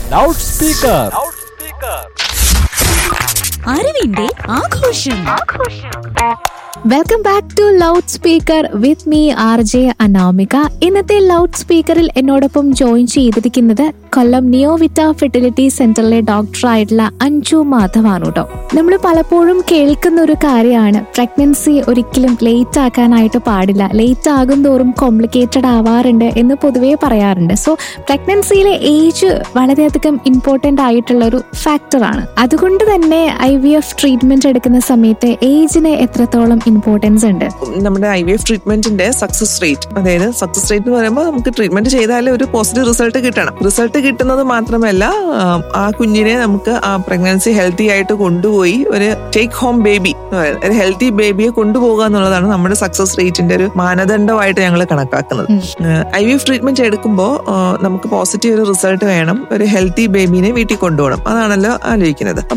loud speaker അറിവിന്റെ ആഘോഷം welcome back to loud speaker with me R J Anamika ഇന്നത്തെ loud സ്പീക്കറിൽ എന്നോടൊപ്പം ജോയിൻ ചെയ്തിരിക്കുന്നത് കൊല്ലം നിയോവിറ്റ ഫെർട്ടിലിറ്റി സെന്ററിലെ ഡോക്ടറായിട്ടുള്ള അഞ്ജു മാധവാണ് കേട്ടോ നമ്മൾ പലപ്പോഴും കേൾക്കുന്ന ഒരു കാര്യമാണ് പ്രഗ്നൻസി ഒരിക്കലും ലേറ്റ് ആക്കാനായിട്ട് പാടില്ല ലേറ്റ് ആകും തോറും കോംപ്ലിക്കേറ്റഡ് ആവാറുണ്ട് എന്ന് പൊതുവേ പറയാറുണ്ട് സോ പ്രഗ്നൻസിയിലെ ഏജ് വളരെയധികം ഇമ്പോർട്ടന്റ് ആയിട്ടുള്ള ഒരു ഫാക്ടറാണ് അതുകൊണ്ട് തന്നെ ഐ വി എഫ് ട്രീറ്റ്മെന്റ് എടുക്കുന്ന സമയത്ത് ഏജിന് എത്രത്തോളം ഇമ്പോർട്ടൻസ് ഉണ്ട് നമ്മുടെ ഐ വി എഫ് ട്രീറ്റ്മെന്റിന്റെ സക്സസ് റേറ്റ് അതായത് സക്സസ് റേറ്റ് എന്ന് പറയുമ്പോൾ നമുക്ക് ട്രീറ്റ്മെന്റ് ചെയ്താൽ ഒരു പോസിറ്റീവ് റിസൾട്ട് കിട്ടണം റിസൾട്ട് കിട്ടുന്നത് മാത്രമല്ല ആ, ആ കുഞ്ഞിനെ നമുക്ക് ആ പ്രഗ്നൻസി ഹെൽത്തി ആയിട്ട് കൊണ്ടുപോയി ഒരു ടേക്ക് ഹോം ബേബി ഒരു ഹെൽത്തി ബേബിയെ കൊണ്ടുപോകുക എന്നുള്ളതാണ് നമ്മുടെ സക്സസ് റേറ്റിന്റെ ഒരു മാനദണ്ഡമായിട്ട് ഞങ്ങൾ കണക്കാക്കുന്നത് ഐ വി എഫ് ട്രീറ്റ്മെന്റ് എടുക്കുമ്പോൾ നമുക്ക് പോസിറ്റീവ് ഒരു റിസൾട്ട് വേണം ഒരു ഹെൽത്തി ബേബിനെ വീട്ടിൽ കൊണ്ടുപോകണം അതാണല്ലോ ആലോചിക്കുന്നത്